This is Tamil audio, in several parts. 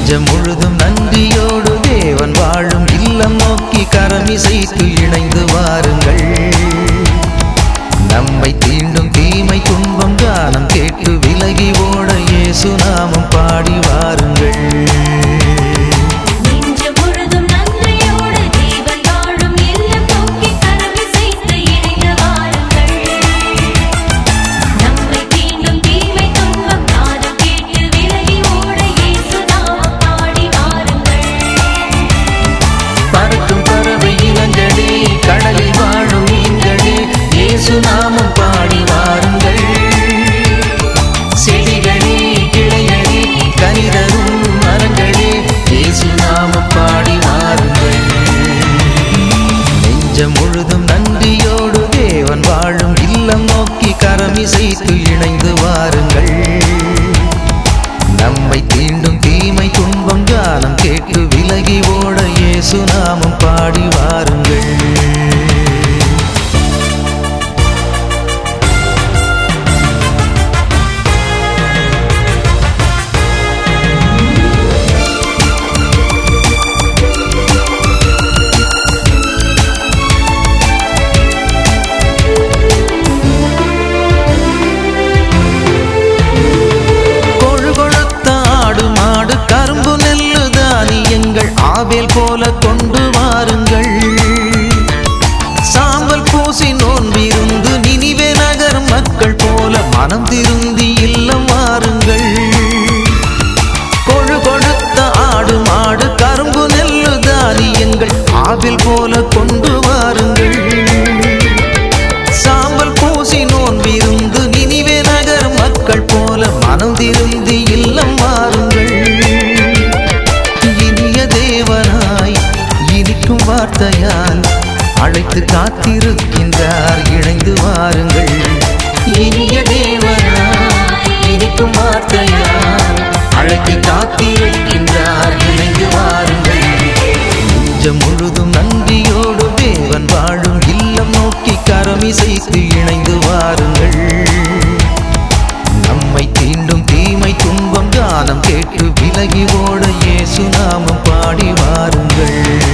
நெஞ்சம் முழுதும் நன்றியோடு தேவன் வாழும் இல்லம் நோக்கி கரமிசைத்து இணைந்து வாருங்கள் நம்மை தீண்டும் தீமை துன்பம் கானம் கேட்டு விலகி ஓட இயேசு நாமம் பாடி வாருங்கள் நெஞ்சம் முழுதும் நன்றியோடு தேவன் வாழும் இல்லம் நோக்கி கரமிசைத்து இணைந்து வாருங்கள். நம்மை தீண்டும் தீமை துன்பம் காதும் கேட்டு விலகி ஓட இயேசு நாமம் பாடி வாருங்கள். பறக்கும் பறவை இனங்களே கடலில் வாழும் மீன்களே இயேசு நாமம் பாடி வாருங்கள் செடிகளே கிளைகளே கனிதரும் மரங்களே இயேசு நாமம் பாடி வாருங்கள் நெஞ்சம் முழுதும் நன்றியோடு தேவன் வாழும் இல்லம் நோக்கி கரமிசைத்து இணைந்து வாருங்கள் நம்மை தீண்டும் தீமை துன்பம் காலம் கேட்டு விலகி ஓட இயேசு நாமம் பாடி வாருங்கள் கொழு கொழுத்த ஆடு மாடு கரும்பு நெல்லு தானியங்கள் ஆவேல் போல கொண்டு வாருங்கள் சாம்பல் பூசி நோன்பிருந்து நினிவே நகர் மக்கள் போல மனம் திருந்தி இல்லம் வாருங்கள் கொழு கொழுத்த ஆடு மாடு கரும்பு நெல்லு தானியங்கள் ஆவில் போல கொண்டு வாருங்கள் சாம்பல் பூசி நோன்பிருந்து நினிவே நகர் மக்கள் போல மனம் திருந்தி இல்லம் வாருங்கள் இனிய தேவனாய் இனிக்கும் வார்த்தையால் அழைத்து காத்திருக்கின்றார் இணைந்து வாருங்கள் இனிய தேவனாய் இனிக்கும் வார்த்தையால் அழைத்து காத்திருக்கின்றார் இணைந்து வாருங்கள் நெஞ்சம் முழுதும் நன்றியோடு தேவன் வாழும் இல்லம் நோக்கி கரமிசைத்து இணைந்து வாருங்கள் நம்மை தீண்டும் தீமை துன்பம் கானம் கேட்டு விலகி ஓட இயேசு நாமம் பாடி வாருங்கள்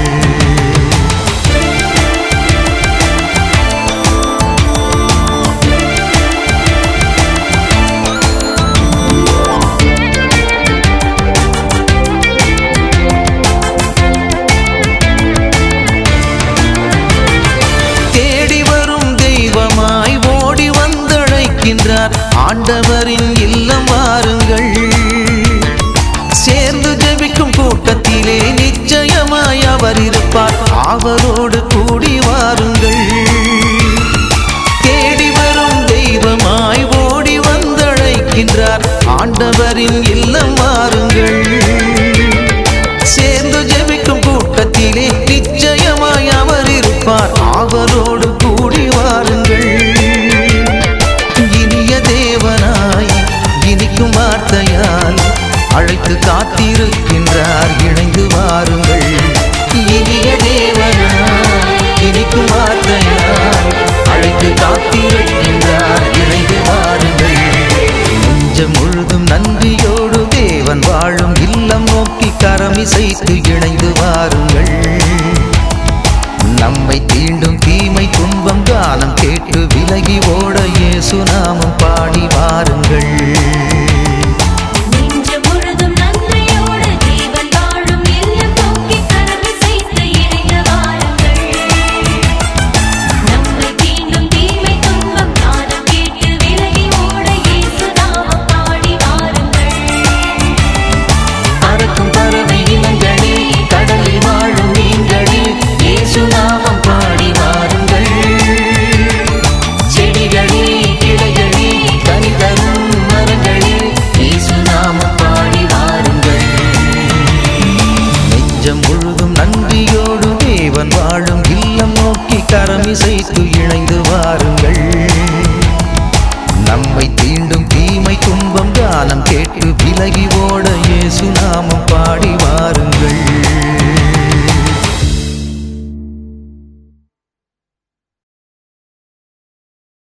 தேடி வரும் தெய்வமாய் ஓடி வந்தழைக்கின்றார் ஆண்டவரின் இல்லம் வாருங்கள் சேர்ந்து ஜெபிக்கும் கூட்டத்திலே நிச்சயமாய் அவர் இருப்பார் அவரோடு கூடி வாருங்கள் தேடி வரும் தெய்வமாய் ஓடி வந்தழைக்கின்றார் ஆண்டவரின் இல்லம் வாருங்கள் சேர்ந்து ஜெபிக்கும் கூட்டத்திலே நிச்சயமாய் அவர் இருப்பார் அவரோடு கூடி வாருங்கள் இனிய தேவனாய் இனிக்கும் வார்த்தையால் அழைத்து காத்திருக்கின்றார் இணைந்து வாருங்கள் இனிய தேவனாய் இனிக்கும் வார்த்தையால் அழைத்து காத்திருக்கின்றார் இணைந்து வாருங்கள் நெஞ்சம் முழுதும் நன்றியோடு தேவன் வாழும் இல்லம் நோக்கி கரமிசைத்து இணைந்து வாருங்கள் நம்மை தீண்டும் தீமை துன்பம் கானம் கேட்டு விலகி ஓட இயேசு நாமம் பாடி வாருங்கள் நெஞ்சம் முழுதும் நன்றியோடு தேவன் வாழும் இல்லம் நோக்கி கரமிசைத்து இணைந்து வாருங்கள். நம்மை தீண்டும் தீமை துன்பம் கானம் கேட்டு விலகி ஓட இயேசு நாமம் பாடி வாருங்கள். பறக்கும் பறவை இனங்களே கடலில் வாழும் மீன்களே இயேசு நாமம் பாடி வாருங்கள் செடிகளே கிளைகளே கனி தரும் மரங்களே இயேசு நாமம் பாடி வாருங்கள் நெஞ்சம் முழுதும் நன்றியோடு தேவன் வாழும் இல்லம் நோக்கி கரமிசைத்து இணைந்து வாருங்கள் நம்மை தீண்டும் தீமை துன்பம் கானம் கேட்டு விலகி ஓட இயேசு நாமம் பாடி வாருங்கள்